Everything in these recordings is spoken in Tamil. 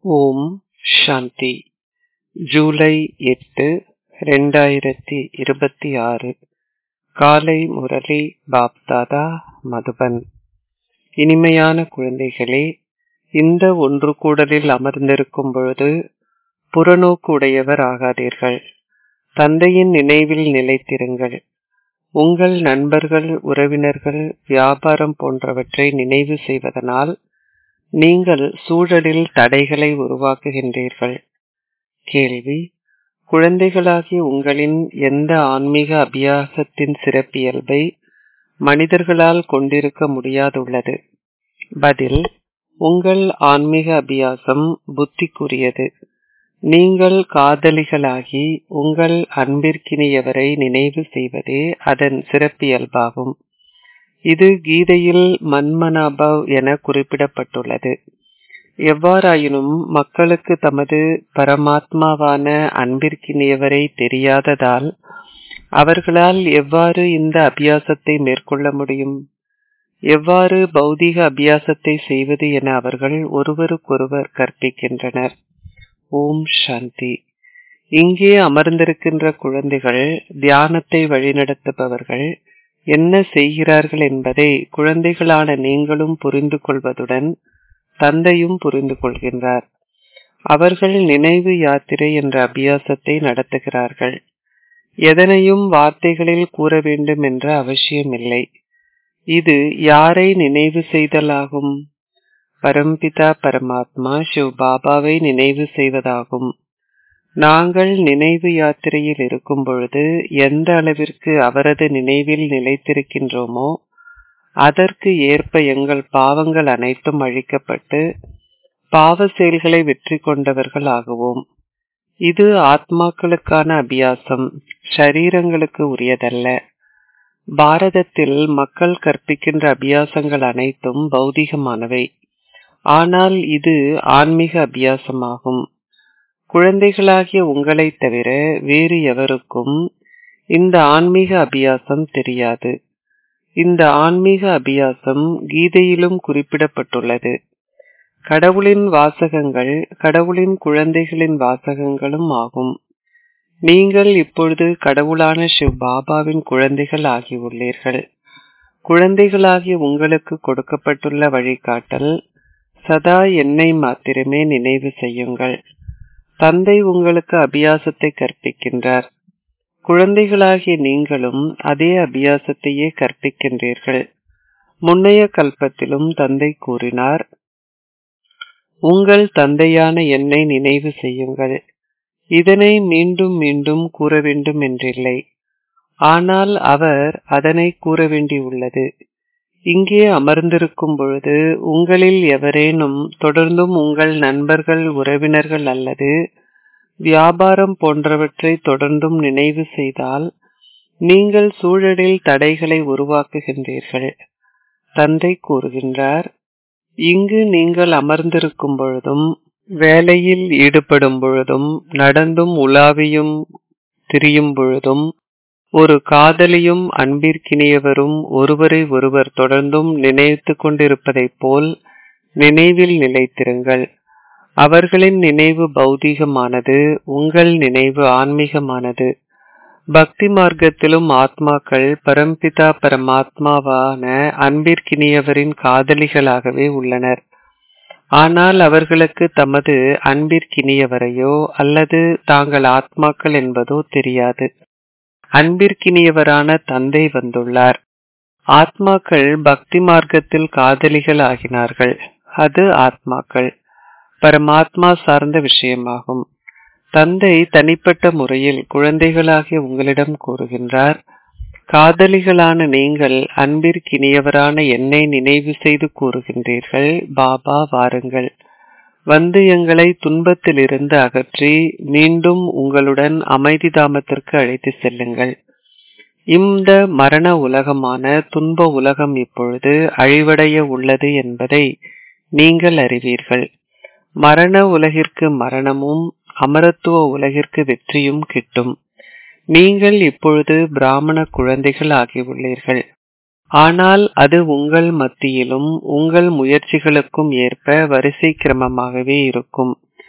ஓம் சாந்தி ஜூலை எட்டு ரெண்டாயிரத்தி இருபத்தி ஆறு காலை முரளி பாப்தாதா மதுபன் இனிமையான குழந்தைகளே இந்த ஒன்று கூடலில் அமர்ந்திருக்கும் பொழுது புறநோக்கு உடையவர் ஆகாதீர்கள் தந்தையின் நினைவில் நிலைத்திருங்கள் உங்கள் நண்பர்கள் உறவினர்கள் வியாபாரம் போன்றவற்றை நினைவு செய்வதனால் நீங்கள் சூழலில் தடைகளை உருவாக்குகின்றீர்கள் கேள்வி குழந்தைகளாகிய உங்களின் எந்த ஆன்மீக அபியாசத்தின் சிறப்பியல்பை மனிதர்களால் கொண்டிருக்க முடியாதுள்ளது பதில் உங்கள் ஆன்மீக அபியாசம் புத்திக்குரியது நீங்கள் காதலிகளாகி உங்கள் அன்பிற்கினியவரை நினைவு செய்வதே அதன் சிறப்பியல்பாகும் இது கீதையில் மன்மனாபவ் என குறிப்பிடப்பட்டுள்ளது எவ்வாறாயினும் மக்களுக்கு தமது பரமாத்மாவான அன்பிற்கினியவரை தெரியாததால் அவர்களால் எவ்வாறு இந்த அபியாசத்தை மேற்கொள்ள முடியும் எவ்வாறு பௌதீக அபியாசத்தை செய்வது என அவர்கள் ஒருவருக்கொருவர் கற்பிக்கின்றனர் ஓம் சாந்தி இங்கே அமர்ந்திருக்கின்ற குழந்தைகள் தியானத்தை வழிநடத்துபவர்கள் என்ன செய்கிறார்கள் என்பதை குழந்தைகளான நீங்களும் புரிந்து கொள்வதுடன் தந்தையும் புரிந்து கொள்கின்றார் அவர்கள் நினைவு யாத்திரை என்ற அபியாசத்தை நடத்துகிறார்கள் எதனையும் வார்த்தைகளில் கூற வேண்டும் என்ற அவசியமில்லை இது யாரை நினைவு செய்தலாகும் பரம்பிதா பரமாத்மா சிவ் பாபாவை நினைவு செய்வதாகும் நாங்கள் நினைவு யாத்திரையில் இருக்கும் பொழுது எந்த அளவிற்கு அவரது நினைவில் நிலைத்திருக்கின்றோமோ அதற்கு ஏற்ப எங்கள் பாவங்கள் அனைத்தும் அழிக்கப்பட்டு பாவ செயல்களை வெற்றி கொண்டவர்கள் ஆகுவோம் இது ஆத்மாக்களுக்கான அபியாசம் ஷரீரங்களுக்கு உரியதல்ல பாரதத்தில் மக்கள் கற்பிக்கின்ற அபியாசங்கள் அனைத்தும் பௌதிகமானவை ஆனால் இது ஆன்மீக அபியாசமாகும் குழந்தைகளாகிய உங்களை தவிர வேறு எவருக்கும் இந்த ஆன்மீக அபியாசம் தெரியாது இந்த ஆன்மீக அபியாசம் கீதையிலும் குறிப்பிடப்பட்டுள்ளது கடவுளின் வாசகங்கள் கடவுளின் குழந்தைகளின் வாசகங்களும் ஆகும் நீங்கள் இப்பொழுது கடவுளான சிவ் பாபாவின் குழந்தைகள் ஆகியுள்ளீர்கள் குழந்தைகளாகிய உங்களுக்கு கொடுக்கப்பட்டுள்ள வழிகாட்டல் சதா என்னை மாத்திரமே நினைவு செய்யுங்கள் தந்தை உங்களுக்கு அபியாசத்தை கற்பிக்கின்றார் குழந்தைகளாகிய நீங்களும் அதே அபியாசத்தையே கற்பிக்கின்றீர்கள் முன்னைய கல்பத்திலும் தந்தை கூறினார் உங்கள் தந்தையான என்னை நினைவு செய்யுங்கள் இதனை மீண்டும் மீண்டும் கூற வேண்டும் என்றில்லை ஆனால் அவர் அதனை கூற வேண்டியுள்ளது இங்கே அமர்ந்திருக்கும் பொழுது உங்களில் எவரேனும் தொடர்ந்தும் உங்கள் நண்பர்கள் உறவினர்கள் அல்லது வியாபாரம் போன்றவற்றை தொடர்ந்தும் நினைவு செய்தால் நீங்கள் சூழலில் தடைகளை உருவாக்குகின்றீர்கள் தந்தை கூறுகின்றார் இங்கு நீங்கள் அமர்ந்திருக்கும் பொழுதும் வேலையில் ஈடுபடும் பொழுதும் நடந்தும் உலாவியும் திரியும் பொழுதும் ஒரு காதலியும் அன்பிற்கினியவரும் ஒருவரை ஒருவர் தொடர்ந்தும் நினைத்து கொண்டிருப்பதைப் போல் நினைவில் நிலைத்திருங்கள் அவர்களின் நினைவு பௌதீகமானது உங்கள் நினைவு ஆன்மீகமானது பக்தி மார்க்கத்திலும் ஆத்மாக்கள் பரம்பிதா பரமாத்மாவான அன்பிற்கினியவரின் காதலிகளாகவே உள்ளனர் ஆனால் அவர்களுக்கு தமது அன்பிற்கினியவரையோ அல்லது தாங்கள் ஆத்மாக்கள் என்பதோ தெரியாது அன்பிற்கினியவரான தந்தை வந்துள்ளார் ஆத்மாக்கள் பக்தி மார்க்கத்தில் காதலிகள் ஆகினார்கள் அது ஆத்மாக்கள் பரமாத்மா சார்ந்த விஷயமாகும் தந்தை தனிப்பட்ட முறையில் குழந்தைகளாகிய உங்களிடம் கூறுகின்றார் காதலிகளான நீங்கள் அன்பிற்கினியவரான என்னை நினைவு செய்து கூறுகின்றீர்கள் பாபா வாருங்கள் வந்து எங்களை துன்பத்திலிருந்து அகற்றி மீண்டும் உங்களுடன் அமைதி தாமத்திற்கு அழைத்து செல்லுங்கள் இந்த மரண உலகமான துன்ப உலகம் இப்பொழுது அழிவடைய உள்ளது என்பதை நீங்கள் அறிவீர்கள் மரண உலகிற்கு மரணமும் அமரத்துவ உலகிற்கு வெற்றியும் கிட்டும் நீங்கள் இப்பொழுது பிராமண குழந்தைகள் ஆகியுள்ளீர்கள் ஆனால் அது உங்கள் மத்தியிலும் உங்கள் முயற்சிகளுக்கும் ஏற்ப வரிசை கிரமமாகவே இருக்கும்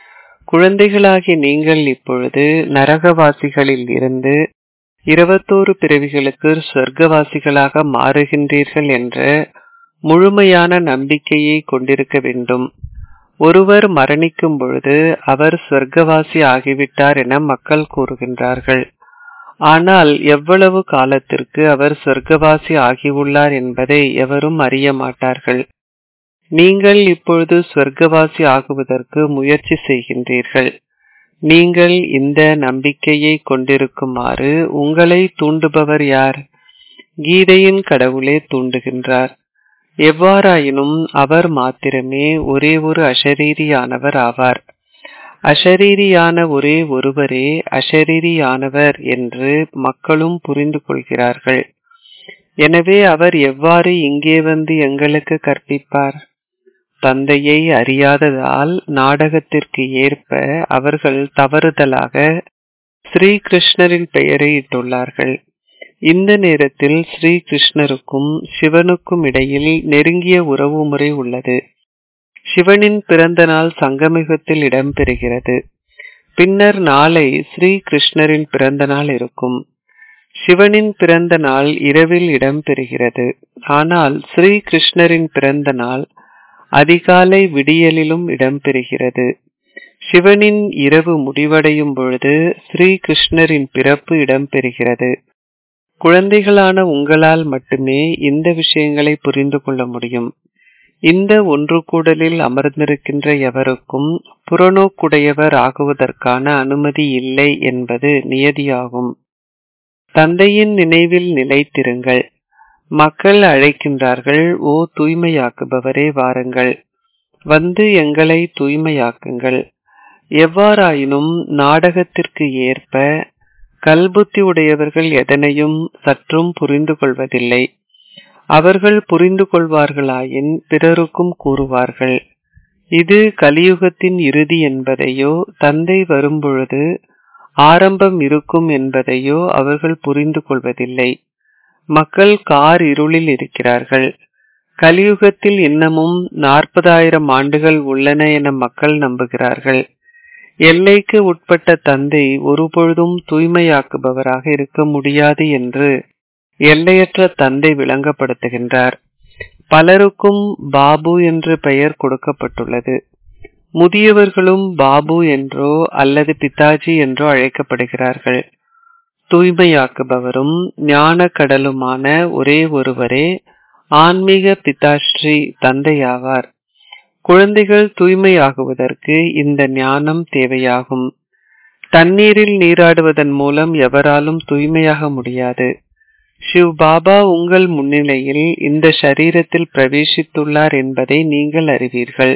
குழந்தைகளாகி நீங்கள் இப்பொழுது நரகவாசிகளில் இருந்து இருபத்தோரு பிறவிகளுக்கு சொர்க்கவாசிகளாக மாறுகின்றீர்கள் என்ற முழுமையான நம்பிக்கையை கொண்டிருக்க வேண்டும் ஒருவர் மரணிக்கும் பொழுது அவர் சொர்க்கவாசி ஆகிவிட்டார் என மக்கள் கூறுகின்றார்கள் ஆனால் எவ்வளவு காலத்திற்கு அவர் சொர்க்கவாசி ஆகியுள்ளார் என்பதை எவரும் அறிய மாட்டார்கள் நீங்கள் இப்பொழுது சொர்க்கவாசி ஆகுவதற்கு முயற்சி செய்கின்றீர்கள் நீங்கள் இந்த நம்பிக்கையை கொண்டிருக்குமாறு உங்களை தூண்டுபவர் யார் கீதையின் கடவுளே தூண்டுகின்றார் எவ்வாறாயினும் அவர் மாத்திரமே ஒரே ஒரு அஷரீரியானவர் ஆவார் அஷரீரியான ஒரே ஒருவரே அஷரீரியானவர் என்று மக்களும் புரிந்து கொள்கிறார்கள் எனவே அவர் எவ்வாறு இங்கே வந்து எங்களுக்கு கற்பிப்பார் தந்தையை அறியாததால் நாடகத்திற்கு ஏற்ப அவர்கள் தவறுதலாக ஸ்ரீ கிருஷ்ணரின் பெயரை இட்டுள்ளார்கள் இந்த நேரத்தில் ஸ்ரீ கிருஷ்ணருக்கும் சிவனுக்கும் இடையில் நெருங்கிய உறவுமுறை உள்ளது சிவனின் பிறந்த நாள் சங்கமிகத்தில் இடம்பெறுகிறது பின்னர் நாளை ஸ்ரீ கிருஷ்ணரின் பிறந்த நாள் இருக்கும் சிவனின் பிறந்த நாள் இரவில் இடம்பெறுகிறது ஆனால் ஸ்ரீ கிருஷ்ணரின் பிறந்த நாள் அதிகாலை விடியலிலும் இடம்பெறுகிறது சிவனின் இரவு முடிவடையும் பொழுது ஸ்ரீ கிருஷ்ணரின் பிறப்பு இடம்பெறுகிறது குழந்தைகளான உங்களால் மட்டுமே இந்த விஷயங்களை புரிந்து கொள்ள முடியும் இந்த ஒன்று கூடலில் அமர்ந்திருக்கின்ற எவருக்கும் புறநோக்குடையவர் ஆகுவதற்கான அனுமதி இல்லை என்பது நியதியாகும் தந்தையின் நினைவில் நிலைத்திருங்கள் மக்கள் அழைக்கின்றார்கள் ஓ தூய்மையாக்குபவரே வாருங்கள் வந்து எங்களை தூய்மையாக்குங்கள் எவ்வாறாயினும் நாடகத்திற்கு ஏற்ப கல்புத்தி உடையவர்கள் எதனையும் சற்றும் புரிந்து கொள்வதில்லை அவர்கள் புரிந்து கொள்வார்களாயின் பிறருக்கும் கூறுவார்கள் இது கலியுகத்தின் இறுதி என்பதையோ தந்தை வரும்பொழுது ஆரம்பம் இருக்கும் என்பதையோ அவர்கள் புரிந்து கொள்வதில்லை மக்கள் கார் இருளில் இருக்கிறார்கள் கலியுகத்தில் இன்னமும் நாற்பதாயிரம் ஆண்டுகள் உள்ளன என மக்கள் நம்புகிறார்கள் எல்லைக்கு உட்பட்ட தந்தை ஒருபொழுதும் தூய்மையாக்குபவராக இருக்க முடியாது என்று எல்லையற்ற தந்தை விளங்கப்படுத்துகின்றார் பலருக்கும் பாபு என்று பெயர் கொடுக்கப்பட்டுள்ளது முதியவர்களும் பாபு என்றோ அல்லது பிதாஜி என்றோ அழைக்கப்படுகிறார்கள் தூய்மையாக்குபவரும் ஞான கடலுமான ஒரே ஒருவரே ஆன்மீக பிதாஸ்ரீ தந்தையாவார் குழந்தைகள் தூய்மையாகுவதற்கு இந்த ஞானம் தேவையாகும் தண்ணீரில் நீராடுவதன் மூலம் எவராலும் தூய்மையாக முடியாது சிவ் பாபா உங்கள் முன்னிலையில் இந்த சரீரத்தில் பிரவேசித்துள்ளார் என்பதை நீங்கள் அறிவீர்கள்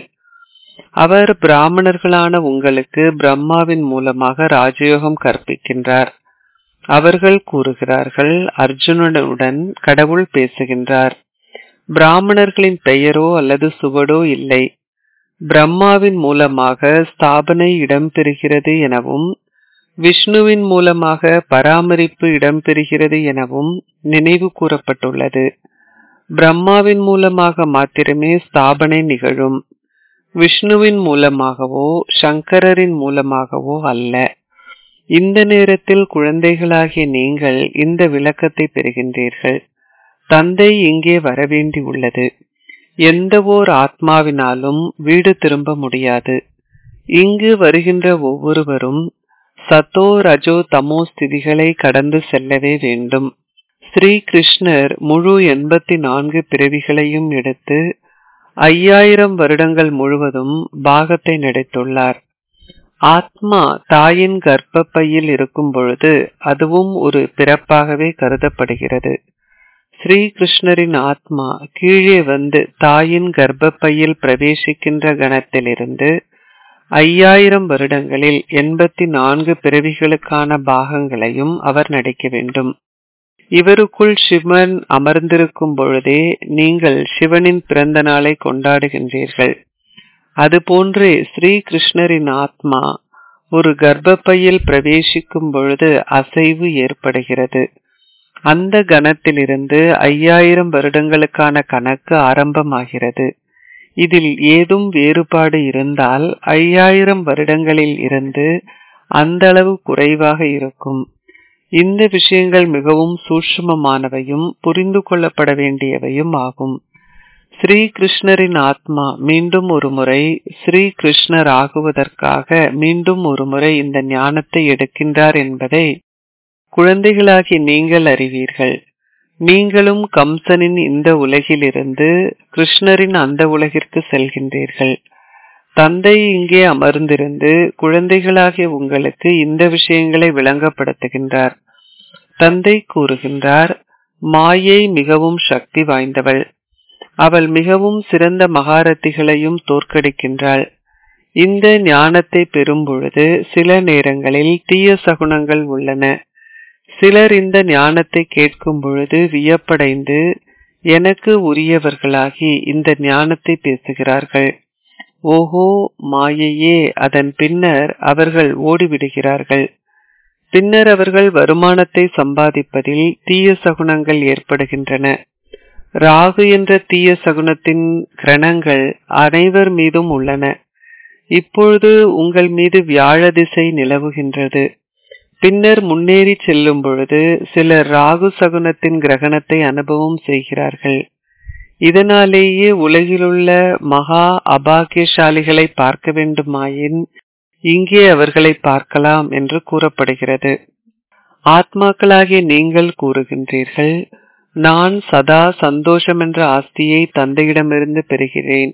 அவர் பிராமணர்களான உங்களுக்கு பிரம்மாவின் மூலமாக ராஜயோகம் கற்பிக்கின்றார் அவர்கள் கூறுகிறார்கள் அர்ஜுனனுடன் கடவுள் பேசுகின்றார் பிராமணர்களின் பெயரோ அல்லது சுவடோ இல்லை பிரம்மாவின் மூலமாக ஸ்தாபனை இடம்பெறுகிறது எனவும் விஷ்ணுவின் மூலமாக பராமரிப்பு இடம்பெறுகிறது எனவும் நினைவு கூறப்பட்டுள்ளது பிரம்மாவின் மூலமாக மாத்திரமே ஸ்தாபனை நிகழும் விஷ்ணுவின் மூலமாகவோ சங்கரரின் மூலமாகவோ அல்ல இந்த நேரத்தில் குழந்தைகளாகிய நீங்கள் இந்த விளக்கத்தை பெறுகின்றீர்கள் தந்தை இங்கே வரவேண்டி உள்ளது எந்த ஓர் ஆத்மாவினாலும் வீடு திரும்ப முடியாது இங்கு வருகின்ற ஒவ்வொருவரும் சத்தோ ரஜோ தமோ ஸ்திதிகளை கடந்து செல்லவே வேண்டும் ஸ்ரீ கிருஷ்ணர் முழு எண்பத்தி நான்கு பிறவிகளையும் எடுத்து ஐயாயிரம் வருடங்கள் முழுவதும் பாகத்தை நடித்துள்ளார் ஆத்மா தாயின் கர்ப்பப்பையில் இருக்கும் பொழுது அதுவும் ஒரு பிறப்பாகவே கருதப்படுகிறது ஸ்ரீ கிருஷ்ணரின் ஆத்மா கீழே வந்து தாயின் கர்ப்பப்பையில் பிரவேசிக்கின்ற கணத்திலிருந்து ஐயாயிரம் வருடங்களில் எண்பத்தி நான்கு பிறவிகளுக்கான பாகங்களையும் அவர் நடிக்க வேண்டும் இவருக்குள் சிவன் அமர்ந்திருக்கும் பொழுதே நீங்கள் சிவனின் பிறந்த நாளை கொண்டாடுகின்றீர்கள் அதுபோன்றே ஸ்ரீ கிருஷ்ணரின் ஆத்மா ஒரு கர்ப்பப்பையில் பிரவேசிக்கும் பொழுது அசைவு ஏற்படுகிறது அந்த கணத்திலிருந்து ஐயாயிரம் வருடங்களுக்கான கணக்கு ஆரம்பமாகிறது இதில் ஏதும் வேறுபாடு இருந்தால் ஐயாயிரம் வருடங்களில் இருந்து அந்த அளவு குறைவாக இருக்கும் இந்த விஷயங்கள் மிகவும் சூட்சுமமானவையும் புரிந்து கொள்ளப்பட வேண்டியவையும் ஆகும் ஸ்ரீ கிருஷ்ணரின் ஆத்மா மீண்டும் ஒரு முறை ஸ்ரீ கிருஷ்ணர் ஆகுவதற்காக மீண்டும் ஒரு முறை இந்த ஞானத்தை எடுக்கின்றார் என்பதை குழந்தைகளாகி நீங்கள் அறிவீர்கள் நீங்களும் கம்சனின் இந்த உலகிலிருந்து கிருஷ்ணரின் அந்த உலகிற்கு செல்கின்றீர்கள் தந்தை இங்கே அமர்ந்திருந்து குழந்தைகளாகிய உங்களுக்கு இந்த விஷயங்களை விளங்கப்படுத்துகின்றார் தந்தை கூறுகின்றார் மாயை மிகவும் சக்தி வாய்ந்தவள் அவள் மிகவும் சிறந்த மகாரத்திகளையும் தோற்கடிக்கின்றாள் இந்த ஞானத்தை பெறும் பொழுது சில நேரங்களில் தீய சகுனங்கள் உள்ளன சிலர் இந்த ஞானத்தை கேட்கும் பொழுது வியப்படைந்து எனக்கு உரியவர்களாகி இந்த ஞானத்தை பேசுகிறார்கள் ஓஹோ மாயையே அதன் பின்னர் அவர்கள் ஓடிவிடுகிறார்கள் பின்னர் அவர்கள் வருமானத்தை சம்பாதிப்பதில் தீய சகுனங்கள் ஏற்படுகின்றன ராகு என்ற தீய சகுனத்தின் கிரணங்கள் அனைவர் மீதும் உள்ளன இப்பொழுது உங்கள் மீது வியாழ திசை நிலவுகின்றது பின்னர் முன்னேறி செல்லும் பொழுது சிலர் ராகு சகுனத்தின் கிரகணத்தை அனுபவம் செய்கிறார்கள் இதனாலேயே உலகிலுள்ள மகா அபாகியசாலிகளை பார்க்க வேண்டுமாயின் இங்கே அவர்களை பார்க்கலாம் என்று கூறப்படுகிறது ஆத்மாக்களாகிய நீங்கள் கூறுகின்றீர்கள் நான் சதா சந்தோஷம் என்ற ஆஸ்தியை தந்தையிடமிருந்து பெறுகிறேன்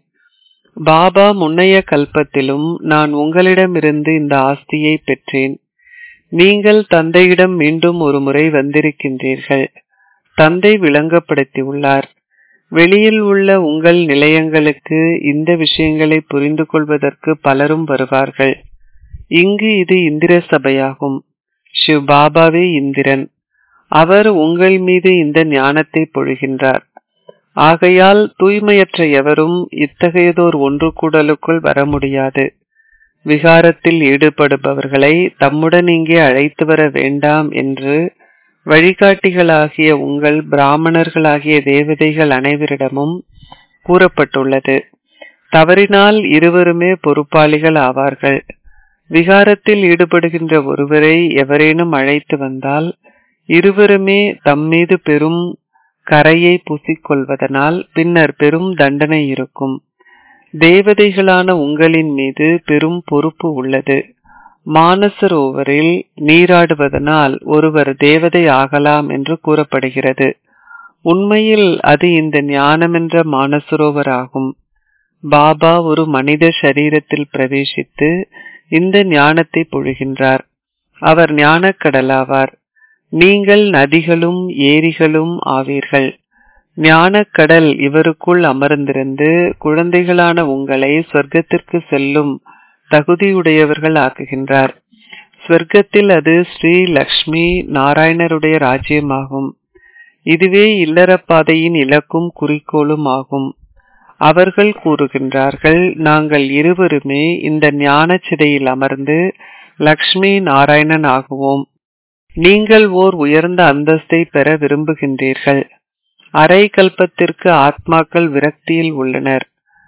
பாபா முன்னைய கல்பத்திலும் நான் உங்களிடமிருந்து இந்த ஆஸ்தியை பெற்றேன் நீங்கள் தந்தையிடம் மீண்டும் ஒரு முறை வந்திருக்கின்றீர்கள் தந்தை விளங்கப்படுத்தியுள்ளார் வெளியில் உள்ள உங்கள் நிலையங்களுக்கு இந்த விஷயங்களை புரிந்து கொள்வதற்கு பலரும் வருவார்கள் இங்கு இது இந்திர சபையாகும் சிவ் பாபாவே இந்திரன் அவர் உங்கள் மீது இந்த ஞானத்தை பொழிகின்றார் ஆகையால் தூய்மையற்ற எவரும் இத்தகையதோர் ஒன்று கூடலுக்குள் வர முடியாது விகாரத்தில் ஈடுபடுபவர்களை தம்முடன் இங்கே அழைத்து வர வேண்டாம் என்று வழிகாட்டிகளாகிய உங்கள் பிராமணர்களாகிய தேவதைகள் அனைவரிடமும் கூறப்பட்டுள்ளது தவறினால் இருவருமே பொறுப்பாளிகள் ஆவார்கள் விகாரத்தில் ஈடுபடுகின்ற ஒருவரை எவரேனும் அழைத்து வந்தால் இருவருமே தம்மீது பெரும் கரையை பூசிக்கொள்வதனால் பின்னர் பெரும் தண்டனை இருக்கும் தேவதைகளான உங்களின் மீது பெரும் பொறுப்பு உள்ளது மானசரோவரில் நீராடுவதனால் ஒருவர் தேவதை ஆகலாம் என்று கூறப்படுகிறது உண்மையில் அது இந்த ஞானமென்ற மானசரோவர் ஆகும் பாபா ஒரு மனித சரீரத்தில் பிரவேசித்து இந்த ஞானத்தை பொழிகின்றார் அவர் ஞானக்கடலாவார் நீங்கள் நதிகளும் ஏரிகளும் ஆவீர்கள் ஞானக்கடல் இவருக்குள் அமர்ந்திருந்து குழந்தைகளான உங்களை சொர்க்கத்திற்கு செல்லும் தகுதியுடையவர்கள் ஆக்குகின்றார் ஸ்வர்க்கத்தில் அது ஸ்ரீ லக்ஷ்மி நாராயணருடைய ராஜ்யமாகும் இதுவே இல்லறப்பாதையின் இலக்கும் குறிக்கோளும் ஆகும் அவர்கள் கூறுகின்றார்கள் நாங்கள் இருவருமே இந்த ஞான சிதையில் அமர்ந்து லக்ஷ்மி நாராயணன் ஆகுவோம் நீங்கள் ஓர் உயர்ந்த அந்தஸ்தை பெற விரும்புகின்றீர்கள் அரை கல்பத்திற்கு ஆத்மாக்கள் விரக்தியில் உள்ளனர்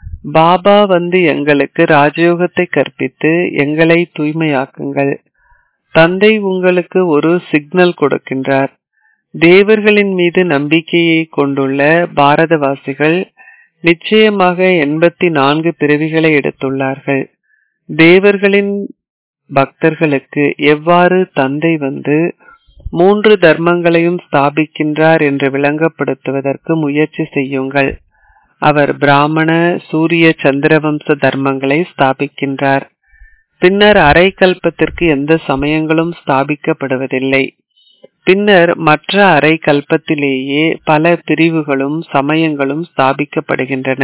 பாபா வந்து எங்களுக்கு ராஜயோகத்தை கற்பித்து எங்களை தூய்மையாக்குங்கள் தந்தை உங்களுக்கு ஒரு சிக்னல் கொடுக்கின்றார் தேவர்களின் மீது நம்பிக்கையை கொண்டுள்ள பாரதவாசிகள் நிச்சயமாக எண்பத்தி நான்கு பிறவிகளை எடுத்துள்ளார்கள் தேவர்களின் பக்தர்களுக்கு எவ்வாறு தந்தை வந்து மூன்று தர்மங்களையும் ஸ்தாபிக்கின்றார் என்று விளங்கப்படுத்துவதற்கு முயற்சி செய்யுங்கள் அவர் பிராமண சூரிய சந்திரவம்ச தர்மங்களை ஸ்தாபிக்கின்றார் பின்னர் அரை கல்பத்திற்கு எந்த சமயங்களும் ஸ்தாபிக்கப்படுவதில்லை பின்னர் மற்ற அரை கல்பத்திலேயே பல பிரிவுகளும் சமயங்களும் ஸ்தாபிக்கப்படுகின்றன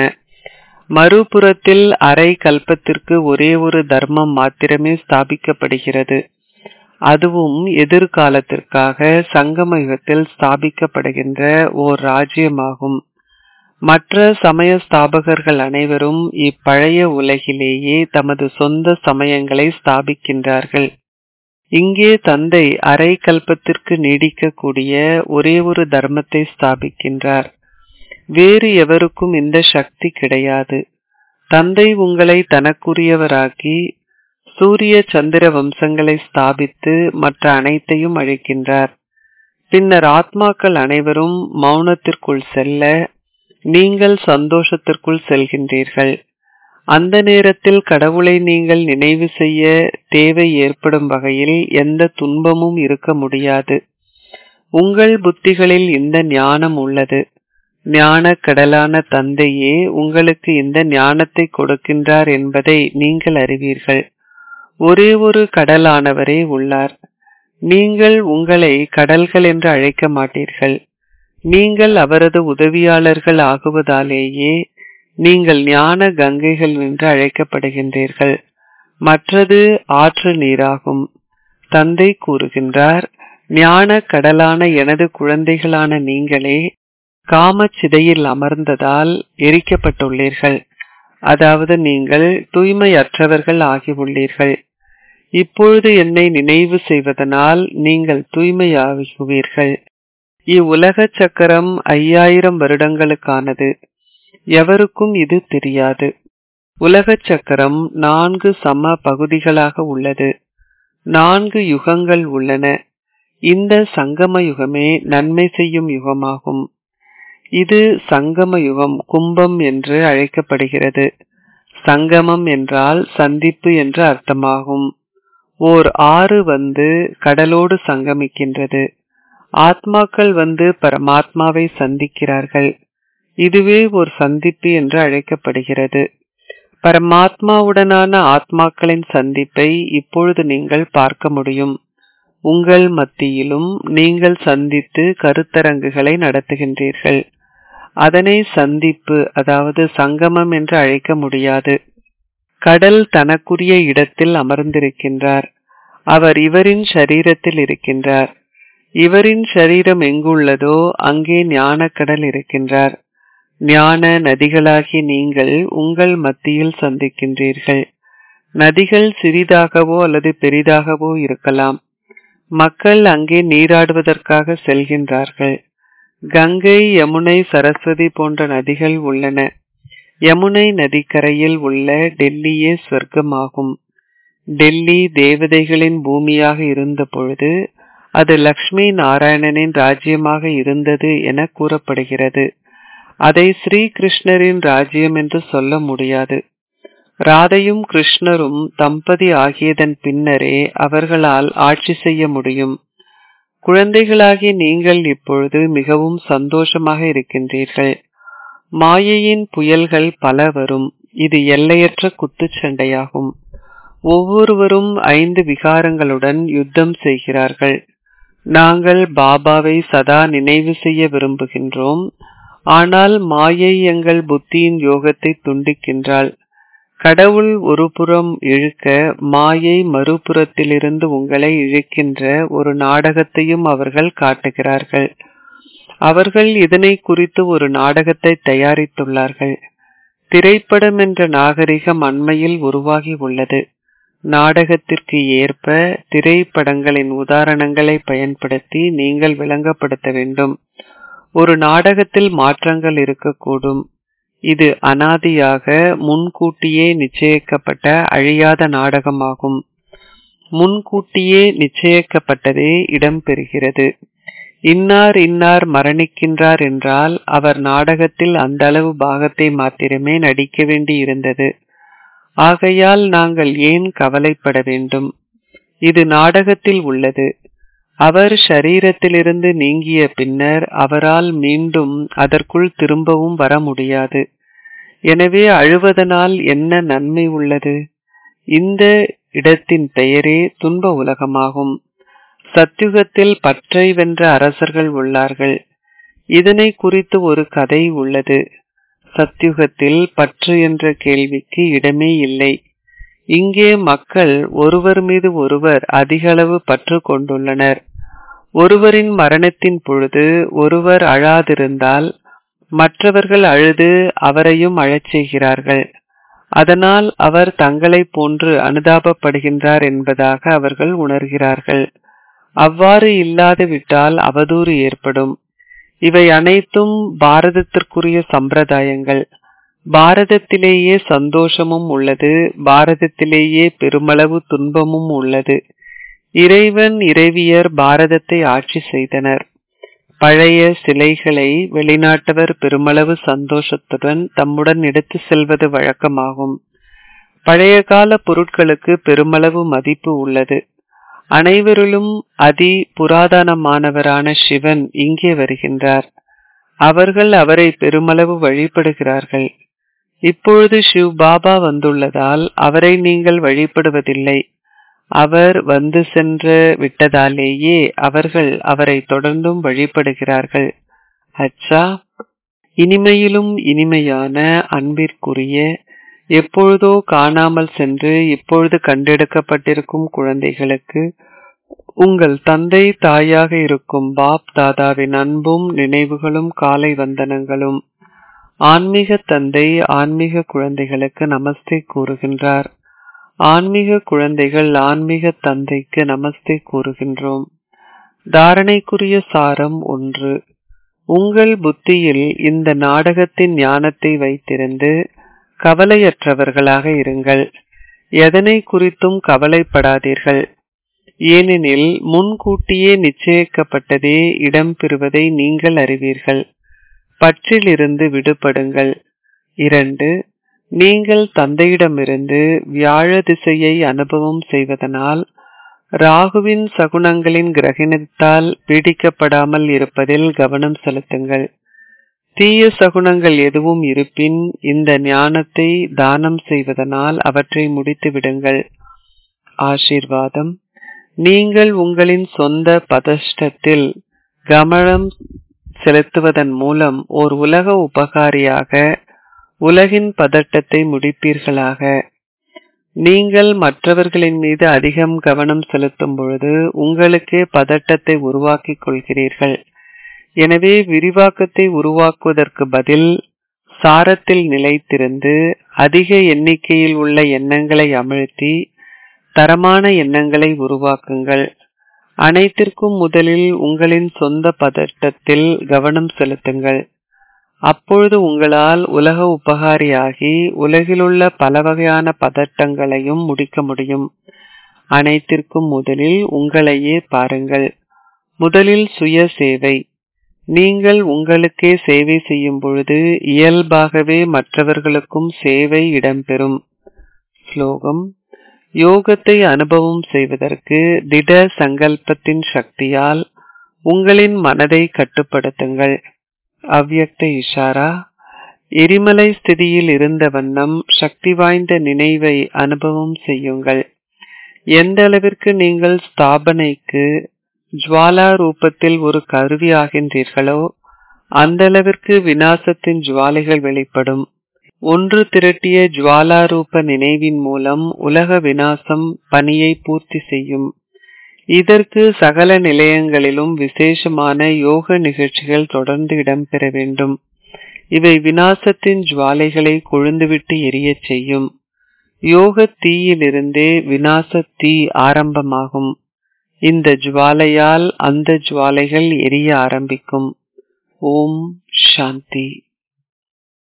மறுபுறத்தில் அரை கல்பத்திற்கு ஒரே ஒரு தர்மம் மாத்திரமே ஸ்தாபிக்கப்படுகிறது அதுவும் எதிர்காலத்திற்காக சங்கம யுகத்தில் ஸ்தாபிக்கப்படுகின்ற ஓர் ராஜ்யமாகும் மற்ற சமய ஸ்தாபகர்கள் அனைவரும் இப்பழைய உலகிலேயே தமது சொந்த சமயங்களை ஸ்தாபிக்கின்றார்கள் இங்கே தந்தை அரை கல்பத்திற்கு நீடிக்கக்கூடிய ஒரே ஒரு தர்மத்தை ஸ்தாபிக்கின்றார் வேறு எவருக்கும் இந்த சக்தி கிடையாது தந்தை உங்களை தனக்குரியவராக்கி சூரிய சந்திர வம்சங்களை ஸ்தாபித்து மற்ற அனைத்தையும் அழிக்கின்றார் பின்னர் ஆத்மாக்கள் அனைவரும் மௌனத்திற்குள் செல்ல நீங்கள் சந்தோஷத்திற்குள் செல்கின்றீர்கள் அந்த நேரத்தில் கடவுளை நீங்கள் நினைவு செய்ய தேவை ஏற்படும் வகையில் எந்த துன்பமும் இருக்க முடியாது உங்கள் புத்திகளில் இந்த ஞானம் உள்ளது ஞான கடலான தந்தையே உங்களுக்கு இந்த ஞானத்தை கொடுக்கின்றார் என்பதை நீங்கள் அறிவீர்கள் ஒரே ஒரு கடலானவரே உள்ளார் நீங்கள் உங்களை கடல்கள் என்று அழைக்க மாட்டீர்கள் நீங்கள் அவரது உதவியாளர்கள் ஆகுவதாலேயே நீங்கள் ஞான கங்கைகள் என்று அழைக்கப்படுகின்றீர்கள் மற்றது ஆற்று நீராகும் தந்தை கூறுகின்றார் ஞான கடலான எனது குழந்தைகளான நீங்களே காமச்சிதையில் அமர்ந்ததால் எரிக்கப்பட்டுள்ளீர்கள் அதாவது நீங்கள் தூய்மையற்றவர்கள் ஆகியுள்ளீர்கள் இப்பொழுது என்னை நினைவு செய்வதனால் நீங்கள் தூய்மையாகுவீர்கள் இவ்வுலக சக்கரம் ஐயாயிரம் வருடங்களுக்கானது எவருக்கும் இது தெரியாது உலக சக்கரம் நான்கு சம பகுதிகளாக உள்ளது நான்கு யுகங்கள் உள்ளன இந்த சங்கம யுகமே நன்மை செய்யும் யுகமாகும் இது சங்கம யுகம் கும்பம் என்று அழைக்கப்படுகிறது சங்கமம் என்றால் சந்திப்பு என்று அர்த்தமாகும் ஓர் ஆறு வந்து கடலோடு சங்கமிக்கின்றது ஆத்மாக்கள் வந்து பரமாத்மாவை சந்திக்கிறார்கள் இதுவே ஒரு சந்திப்பு என்று அழைக்கப்படுகிறது பரமாத்மாவுடனான ஆத்மாக்களின் சந்திப்பை இப்பொழுது நீங்கள் பார்க்க முடியும் உங்கள் மத்தியிலும் நீங்கள் சந்தித்து கருத்தரங்குகளை நடத்துகின்றீர்கள் அதனை சந்திப்பு அதாவது சங்கமம் என்று அழைக்க முடியாது கடல் தனக்குரிய இடத்தில் அமர்ந்திருக்கின்றார் அவர் இவரின் சரீரத்தில் இருக்கின்றார் இவரின் சரீரம் எங்குள்ளதோ அங்கே ஞானக்கடல் இருக்கின்றார் ஞான நதிகளாகி நீங்கள் உங்கள் மத்தியில் சந்திக்கின்றீர்கள் நதிகள் சிறிதாகவோ அல்லது பெரிதாகவோ இருக்கலாம் மக்கள் அங்கே நீராடுவதற்காக செல்கின்றார்கள் கங்கை யமுனை சரஸ்வதி போன்ற நதிகள் உள்ளன யமுனை நதிக்கரையில் உள்ள டெல்லியே சொர்க்கமாகும் டெல்லி தேவதைகளின் பூமியாக இருந்த பொழுது அது லக்ஷ்மி நாராயணனின் ராஜ்யமாக இருந்தது என கூறப்படுகிறது அதை ஸ்ரீ கிருஷ்ணரின் ராஜ்யம் என்று சொல்ல முடியாது ராதையும் கிருஷ்ணரும் தம்பதி ஆகியதன் பின்னரே அவர்களால் ஆட்சி செய்ய முடியும் குழந்தைகளாகி நீங்கள் இப்பொழுது மிகவும் சந்தோஷமாக இருக்கின்றீர்கள் மாயையின் புயல்கள் பல வரும் இது எல்லையற்ற குத்துச்சண்டையாகும் ஒவ்வொருவரும் ஐந்து விகாரங்களுடன் யுத்தம் செய்கிறார்கள் நாங்கள் பாபாவை சதா நினைவு செய்ய விரும்புகின்றோம் ஆனால் மாயை எங்கள் புத்தியின் யோகத்தை துண்டிக்கின்றாள் கடவுள் ஒரு புறம் இழுக்க மாயை மறுபுறத்திலிருந்து உங்களை இழுக்கின்ற ஒரு நாடகத்தையும் அவர்கள் காட்டுகிறார்கள் அவர்கள் இதனை குறித்து ஒரு நாடகத்தை தயாரித்துள்ளார்கள் திரைப்படம் என்ற நாகரிகம் அண்மையில் உருவாகி உள்ளது நாடகத்திற்கு ஏற்ப திரைப்படங்களின் உதாரணங்களை பயன்படுத்தி நீங்கள் விளங்கப்படுத்த வேண்டும் ஒரு நாடகத்தில் மாற்றங்கள் இருக்கக்கூடும் இது அனாதியாக முன்கூட்டியே நிச்சயிக்கப்பட்ட அழியாத நாடகமாகும் முன்கூட்டியே நிச்சயிக்கப்பட்டதே இடம்பெறுகிறது இன்னார் இன்னார் மரணிக்கின்றார் என்றால் அவர் நாடகத்தில் அந்த அளவு பாகத்தை மாத்திரமே நடிக்க வேண்டி இருந்தது ஆகையால் நாங்கள் ஏன் கவலைப்பட வேண்டும் இது நாடகத்தில் உள்ளது அவர் ஷரீரத்திலிருந்து நீங்கிய பின்னர் அவரால் மீண்டும் அதற்குள் திரும்பவும் வர முடியாது எனவே அழுவதனால் என்ன நன்மை உள்ளது இந்த இடத்தின் பெயரே துன்ப உலகமாகும் சத்யுகத்தில் பற்றை வென்ற அரசர்கள் உள்ளார்கள் இதனை குறித்து ஒரு கதை உள்ளது சத்யுகத்தில் பற்று என்ற கேள்விக்கு இடமே இல்லை இங்கே மக்கள் ஒருவர் மீது ஒருவர் அதிகளவு பற்று கொண்டுள்ளனர் ஒருவரின் மரணத்தின் பொழுது ஒருவர் அழாதிருந்தால் மற்றவர்கள் அழுது அவரையும் அழச் செய்கிறார்கள் அதனால் அவர் தங்களைப் போன்று அனுதாபப்படுகின்றார் என்பதாக அவர்கள் உணர்கிறார்கள் அவ்வாறு இல்லாது விட்டால் அவதூறு ஏற்படும் இவை அனைத்தும் பாரதத்திற்குரிய சம்பிரதாயங்கள் பாரதத்திலேயே சந்தோஷமும் உள்ளது பாரதத்திலேயே பெருமளவு துன்பமும் உள்ளது இறைவன் இறைவியர் பாரதத்தை ஆட்சி செய்தனர் பழைய சிலைகளை வெளிநாட்டவர் பெருமளவு சந்தோஷத்துடன் தம்முடன் எடுத்து செல்வது வழக்கமாகும் பழைய கால பொருட்களுக்கு பெருமளவு மதிப்பு உள்ளது அனைவரிலும் அதி புராதனமானவரான சிவன் இங்கே வருகின்றார் அவர்கள் அவரை பெருமளவு வழிபடுகிறார்கள் இப்பொழுது சிவ் பாபா வந்துள்ளதால் அவரை நீங்கள் வழிபடுவதில்லை அவர் வந்து சென்று விட்டதாலேயே அவர்கள் அவரை தொடர்ந்தும் வழிபடுகிறார்கள் அச்சா இனிமையிலும் இனிமையான அன்பிற்குரிய எப்பொழுதோ காணாமல் சென்று இப்பொழுது கண்டெடுக்கப்பட்டிருக்கும் குழந்தைகளுக்கு உங்கள் தந்தை தாயாக இருக்கும் பாப் தாதாவின் அன்பும் நினைவுகளும் காலை வந்தனங்களும் ஆன்மீக தந்தை ஆன்மீக குழந்தைகளுக்கு நமஸ்தே கூறுகின்றார் ஆன்மீக குழந்தைகள் ஆன்மீக தந்தைக்கு நமஸ்தே கூறுகின்றோம் தாரணைக்குரிய சாரம் ஒன்று உங்கள் புத்தியில் இந்த நாடகத்தின் ஞானத்தை வைத்திருந்து கவலையற்றவர்களாக இருங்கள் எதனை குறித்தும் கவலைப்படாதீர்கள் ஏனெனில் முன்கூட்டியே நிச்சயிக்கப்பட்டதே இடம்பெறுவதை நீங்கள் அறிவீர்கள் பற்றிலிருந்து விடுபடுங்கள் இரண்டு நீங்கள் தந்தையிடமிருந்து வியாழ திசையை அனுபவம் செய்வதனால் ராகுவின் சகுனங்களின் கிரகணத்தால் பீடிக்கப்படாமல் இருப்பதில் கவனம் செலுத்துங்கள் தீய சகுனங்கள் எதுவும் இருப்பின் இந்த ஞானத்தை தானம் செய்வதனால் அவற்றை முடித்து விடுங்கள் ஆசீர்வாதம் நீங்கள் உங்களின் சொந்த பதஷ்டத்தில் கவனம் செலுத்துவதன் மூலம் ஓர் உலக உபகாரியாக உலகின் பதட்டத்தை முடிப்பீர்களாக நீங்கள் மற்றவர்களின் மீது அதிகம் கவனம் செலுத்தும் பொழுது உங்களுக்கே பதட்டத்தை உருவாக்கிக் கொள்கிறீர்கள் எனவே விரிவாக்கத்தை உருவாக்குவதற்கு பதில் சாரத்தில் நிலைத்திருந்து அதிக எண்ணிக்கையில் உள்ள எண்ணங்களை அமிழ்த்தி தரமான எண்ணங்களை உருவாக்குங்கள் அனைத்திற்கும் முதலில் உங்களின் சொந்த பதட்டத்தில் கவனம் செலுத்துங்கள் அப்பொழுது உங்களால் உலக உபகாரியாகி உலகிலுள்ள பல வகையான பதட்டங்களையும் முடிக்க முடியும் அனைத்திற்கும் முதலில் உங்களையே பாருங்கள் முதலில் சுய சேவை நீங்கள் உங்களுக்கே சேவை செய்யும் பொழுது இயல்பாகவே மற்றவர்களுக்கும் சேவை இடம்பெறும் ஸ்லோகம் யோகத்தை அனுபவம் செய்வதற்கு திட சங்கல்பத்தின் சக்தியால் உங்களின் மனதை கட்டுப்படுத்துங்கள் அவ்யக்த இஷாரா எரிமலை ஸ்திதியில் இருந்த வண்ணம் சக்தி வாய்ந்த நினைவை அனுபவம் செய்யுங்கள் எந்த அளவிற்கு நீங்கள் ஸ்தாபனைக்கு ஜுவாலா ரூபத்தில் ஒரு கருவி ஆகின்றீர்களோ அந்த அளவிற்கு வினாசத்தின் ஜுவாலைகள் வெளிப்படும் ஒன்று திரட்டிய ஜுவாலா ரூப நினைவின் மூலம் உலக வினாசம் பணியை பூர்த்தி செய்யும் இதற்கு சகல நிலையங்களிலும் விசேஷமான யோக நிகழ்ச்சிகள் தொடர்ந்து இடம்பெற வேண்டும் இவை வினாசத்தின் ஜுவாலைகளை கொழுந்துவிட்டு எரியச் செய்யும் யோக தீயிலிருந்தே வினாச தீ ஆரம்பமாகும் இந்த ஜுவாலையால் அந்த ஜுவாலைகள் எரிய ஆரம்பிக்கும் ஓம் சாந்தி